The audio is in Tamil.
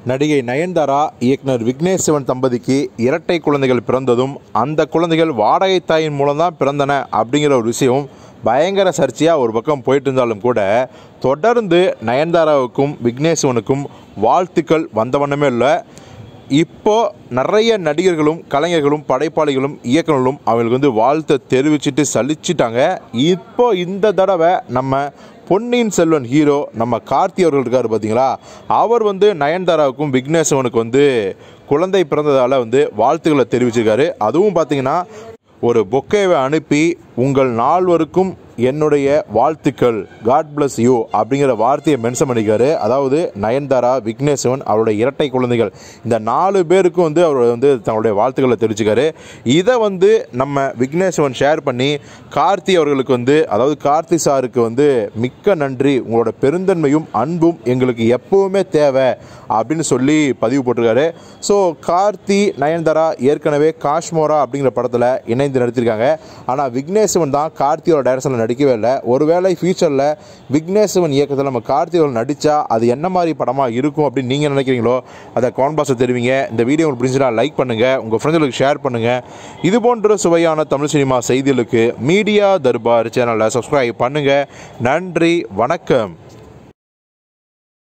நடிகை நயன்தாரா இயக்குனர் விக்னேஷ் சிவன் தம்பதிக்கு இரட்டை குழந்தைகள் பிறந்ததும் அந்த குழந்தைகள் வாடகை தாயின் மூலம்தான் பிறந்தன அப்படிங்கிற ஒரு விஷயம் பயங்கர சர்ச்சையாக ஒரு பக்கம் போயிட்டு இருந்தாலும் கூட தொடர்ந்து நயன்தாராவுக்கும் விக்னேஷ் சிவனுக்கும் வாழ்த்துக்கள் வந்த வண்ணமே இல்லை இப்போ நிறைய நடிகர்களும் கலைஞர்களும் படைப்பாளிகளும் இயக்குநர்களும் அவங்களுக்கு வந்து வாழ்த்தை தெரிவிச்சிட்டு சலிச்சிட்டாங்க இப்போ இந்த தடவை நம்ம பொன்னியின் செல்வன் ஹீரோ நம்ம கார்த்தி அவர்கள் இருக்கார் பார்த்தீங்களா அவர் வந்து நயன்தாராவுக்கும் விக்னேஸ்வனுக்கு வந்து குழந்தை பிறந்ததால் வந்து வாழ்த்துக்களை தெரிவிச்சிருக்காரு அதுவும் பார்த்தீங்கன்னா ஒரு பொக்கேவை அனுப்பி உங்கள் நால்வருக்கும் என்னுடைய வாழ்த்துக்கள் காட் bless யூ அப்படிங்கிற வார்த்தையை மென்ஷன் பண்ணிக்காரு அதாவது நயன்தாரா விக்னேஸ்வன் அவருடைய இரட்டை குழந்தைகள் இந்த நாலு பேருக்கும் வந்து அவர் வந்து தங்களுடைய வாழ்த்துக்களை தெரிவிச்சுக்காரு இதை வந்து நம்ம விக்னேஸ்வன் ஷேர் பண்ணி கார்த்தி அவர்களுக்கு வந்து அதாவது கார்த்தி சாருக்கு வந்து மிக்க நன்றி உங்களோட பெருந்தன்மையும் அன்பும் எங்களுக்கு எப்பவுமே தேவை அப்படின்னு சொல்லி பதிவு போட்டிருக்காரு ஸோ கார்த்தி நயன்தாரா ஏற்கனவே காஷ்மோரா அப்படிங்கிற படத்தில் இணைந்து நடித்திருக்காங்க ஆனால் விக்னேஸ்வன் தான் கார்த்தியோட டைரக்ஷனில் நடிக்கவே இல்லை ஒருவேளை ஃபியூச்சரில் விக்னேஸ்வன் இயக்கத்தில் நம்ம கார்த்தி அவர்கள் நடித்தா அது என்ன மாதிரி படமாக இருக்கும் அப்படின்னு நீங்கள் நினைக்கிறீங்களோ அதை கான்பாஸை தெரிவிங்க இந்த வீடியோ உங்களுக்கு பிடிச்சினா லைக் பண்ணுங்கள் உங்கள் ஃப்ரெண்ட்ஸுகளுக்கு ஷேர் பண்ணுங்கள் இது போன்ற சுவையான தமிழ் சினிமா செய்திகளுக்கு மீடியா தர்பார் சேனலை சப்ஸ்கிரைப் பண்ணுங்கள் நன்றி வணக்கம்